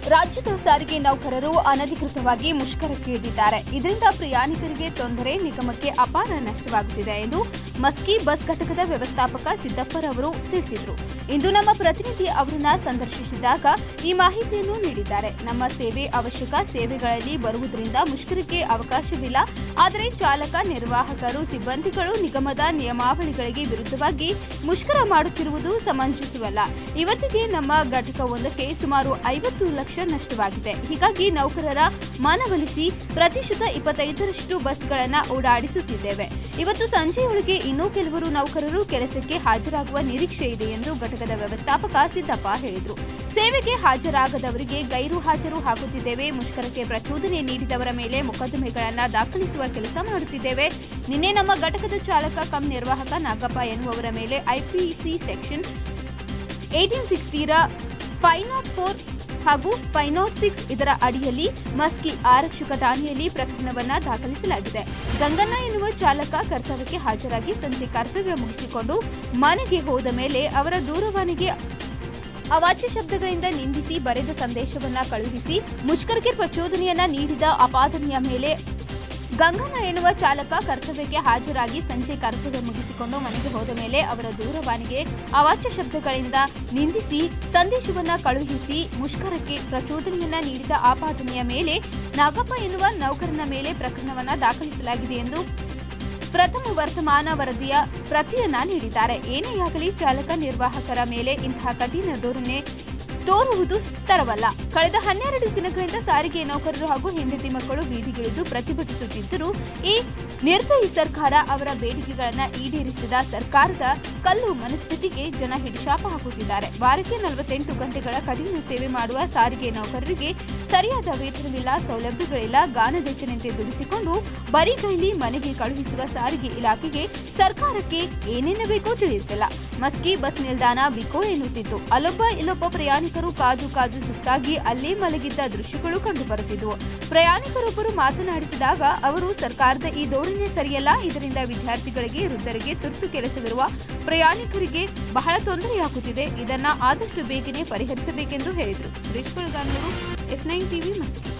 ರಾಜ್ಯದ ಸಾರಿಗೆ ನೌಕರರು ಅನಧಿಕೃತವಾಗಿ ಮುಷ್ಕರಕ್ಕೆ ಇಳಿದಿದ್ದಾರೆ ಇದರಿಂದ ಪ್ರಯಾಣಿಕರಿಗೆ ತೊಂದರೆ ನಿಗಮಕ್ಕೆ ಅಪಾರ ನಷ್ಟವಾಗುತ್ತಿದೆ ಎಂದು ಮಸ್ಕಿ ಬಸ್ ಘಟಕದ ವ್ಯವಸ್ಥಾಪಕ ಸಿದ್ದಪ್ಪರವರು ತಿಳಿಸಿದರು ಇಂದು ನಮ್ಮ ಪ್ರತಿನಿಧಿ ಅವರನ್ನ ಸಂದರ್ಶಿಸಿದಾಗ ಈ ಮಾಹಿತಿಯನ್ನು ನೀಡಿದ್ದಾರೆ ನಮ್ಮ ಸೇವೆ ಅವಶ್ಯಕ ಸೇವೆಗಳಲ್ಲಿ ಬರುವುದರಿಂದ ಮುಷ್ಕರಕ್ಕೆ ಅವಕಾಶವಿಲ್ಲ ಆದರೆ ಚಾಲಕ ನಿರ್ವಾಹಕರು ಸಿಬ್ಬಂದಿಗಳು ನಿಗಮದ ನಿಯಮಾವಳಿಗಳಿಗೆ ವಿರುದ್ಧವಾಗಿ ಮುಷ್ಕರ ಮಾಡುತ್ತಿರುವುದು ಸಮಂಜಸವಲ್ಲ ಇವತ್ತಿಗೆ ನಮ್ಮ ಘಟಕವೊಂದಕ್ಕೆ ಸುಮಾರು ಐವತ್ತು ಲಕ್ಷ ನಷ್ಟವಾಗಿದೆ ಹೀಗಾಗಿ ನೌಕರರ ಮನವೊಲಿಸಿ ಪ್ರತಿಶತ ಇಪ್ಪತ್ತೈದರಷ್ಟು ಬಸ್ಗಳನ್ನು ಓಡಾಡಿಸುತ್ತಿದ್ದೇವೆ ಇವತ್ತು ಸಂಜೆಯೊಳಗೆ ಇನ್ನೂ ಕೆಲವರು ನೌಕರರು ಕೆಲಸಕ್ಕೆ ಹಾಜರಾಗುವ ನಿರೀಕ್ಷೆ ಇದೆ ಎಂದು ಘಟಕದ ವ್ಯವಸ್ಥಾಪಕ ಸಿದ್ದಪ್ಪ ಹೇಳಿದರು ಸೇವೆಗೆ ಹಾಜರಾಗದವರಿಗೆ ಗೈರು ಹಾಜರು ಹಾಕುತ್ತಿದ್ದೇವೆ ಮುಷ್ಕರಕ್ಕೆ ಪ್ರಚೋದನೆ ನೀಡಿದವರ ಮೇಲೆ ಮೊಕದ್ದಮೆಗಳನ್ನು ದಾಖಲಿಸುವ ಕೆಲಸ ಮಾಡುತ್ತಿದ್ದೇವೆ ನಿನ್ನೆ ನಮ್ಮ ಘಟಕದ ಚಾಲಕ ಕಂ ನಿರ್ವಾಹಕ ನಾಗಪ್ಪ ಎನ್ನುವವರ ಮೇಲೆ ಐಪಿಸಿ ಸೆಕ್ಷನ್ ಏಟೀನ್ ಸಿಕ್ಸ್ಟಿರ ಫೈವ್ ನಾಟ್ ಫೋರ್ ಹಾಗೂ ಫೈವ್ ನಾಟ್ ಸಿಕ್ಸ್ ಇದರ ಅಡಿಯಲ್ಲಿ ಮಸ್ಕಿ ಆರಕ್ಷಕ ಠಾಣೆಯಲ್ಲಿ ಪ್ರಕರಣವನ್ನ ದಾಖಲಿಸಲಾಗಿದೆ ಗಂಗಣ್ಣ ಎನ್ನುವ ಚಾಲಕ ಕರ್ತವ್ಯಕ್ಕೆ ಹಾಜರಾಗಿ ಸಂಜೆ ಕರ್ತವ್ಯ ಮುಗಿಸಿಕೊಂಡು ಮನೆಗೆ ಹೋದ ಮೇಲೆ ಅವರ ದೂರವಾಣಿಗೆ ಅವಾಚ್ಯ ಶಬ್ದಗಳಿಂದ ನಿಂದಿಸಿ ಬರೆದ ಸಂದೇಶವನ್ನ ಕಳುಹಿಸಿ ಮುಷ್ಕರಕ್ಕೆ ಪ್ರಚೋದನೆಯನ್ನ ನೀಡಿದ ಅಪಾದನೆಯ ಮೇಲೆ ಗಂಗಣ್ಣ ಎನ್ನುವ ಚಾಲಕ ಕರ್ತವ್ಯಕ್ಕೆ ಹಾಜರಾಗಿ ಸಂಜೆ ಕರ್ತವ್ಯ ಮುಗಿಸಿಕೊಂಡು ಮನೆಗೆ ಹೋದ ಮೇಲೆ ಅವರ ದೂರವಾಣಿಗೆ ಅವಾಚ್ಯ ಶಬ್ದಗಳಿಂದ ನಿಂದಿಸಿ ಸಂದೇಶವನ್ನ ಕಳುಹಿಸಿ ಮುಷ್ಕರಕ್ಕೆ ಪ್ರಚೋದನೆಯನ್ನ ನೀಡಿದ ಆಪಾದನೆಯ ಮೇಲೆ ನಾಗಪ್ಪ ಎನ್ನುವ ನೌಕರನ ಮೇಲೆ ಪ್ರಕರಣವನ್ನ ದಾಖಲಿಸಲಾಗಿದೆ ಎಂದು ಪ್ರಥಮ ವರ್ತಮಾನ ವರದಿಯ ಪ್ರತಿಯನ್ನ ನೀಡಿದ್ದಾರೆ ಏನೇ ಆಗಲಿ ಚಾಲಕ ನಿರ್ವಾಹಕರ ಮೇಲೆ ಇಂತಹ ಕಠಿಣ ಧೋರಣೆ ತೋರುವುದು ತರವಲ್ಲ ಕಳೆದ ಹನ್ನೆರಡು ದಿನಗಳಿಂದ ಸಾರಿಗೆ ನೌಕರರು ಹಾಗೂ ಹೆಂಡತಿ ಮಕ್ಕಳು ಬೀದಿಗಿಳಿದು ಪ್ರತಿಭಟಿಸುತ್ತಿದ್ದರೂ ಈ ನಿರ್ದಯಿ ಸರ್ಕಾರ ಅವರ ಬೇಡಿಕೆಗಳನ್ನು ಈಡೇರಿಸಿದ ಸರ್ಕಾರದ ಕಲ್ಲು ಮನಸ್ಥಿತಿಗೆ ಜನ ಹಿಡಿಶಾಪ ಹಾಕುತ್ತಿದ್ದಾರೆ ವಾರಕ್ಕೆ ನಲವತ್ತೆಂಟು ಗಂಟೆಗಳ ಕಠಿಣ ಸೇವೆ ಮಾಡುವ ಸಾರಿಗೆ ನೌಕರರಿಗೆ ಸರಿಯಾದ ವೇತನವಿಲ್ಲ ಸೌಲಭ್ಯಗಳಿಲ್ಲ ಗಾನದೆತ್ತನಂತೆ ದುಡಿಸಿಕೊಂಡು ಬರಿಗೈಲಿ ಮನೆಗೆ ಕಳುಹಿಸುವ ಸಾರಿಗೆ ಇಲಾಖೆಗೆ ಸರ್ಕಾರಕ್ಕೆ ಏನೇನಬೇಕೋ ತಿಳಿಯುತ್ತಿಲ್ಲ ಮಸ್ಕಿ ಬಸ್ ನಿಲ್ದಾಣ ಬಿಕೋ ಎನ್ನುತ್ತಿತ್ತು ಅಲ್ಲೊಬ್ಬ ಇಲ್ಲೊಬ್ಬ ಪ್ರಯಾಣಿಕರು ಕಾದು ಕಾದು ಸುಸ್ತಾಗಿ ಅಲ್ಲೇ ಮಲಗಿದ್ದ ದೃಶ್ಯಗಳು ಕಂಡುಬರುತ್ತಿದ್ದವು ಪ್ರಯಾಣಿಕರೊಬ್ಬರು ಮಾತನಾಡಿಸಿದಾಗ ಅವರು ಸರ್ಕಾರದ ಈ ಧೋರಣೆ ಸರಿಯಲ್ಲ ಇದರಿಂದ ವಿದ್ಯಾರ್ಥಿಗಳಿಗೆ ವೃದ್ಧರಿಗೆ ತುರ್ತು ಕೆಲಸವಿರುವ ಪ್ರಯಾಣಿಕರಿಗೆ ಬಹಳ ತೊಂದರೆಯಾಗುತ್ತಿದೆ ಇದನ್ನ ಆದಷ್ಟು ಬೇಗನೆ ಪರಿಹರಿಸಬೇಕೆಂದು ಹೇಳಿದರು Suresh Belaganur S nine TV Maski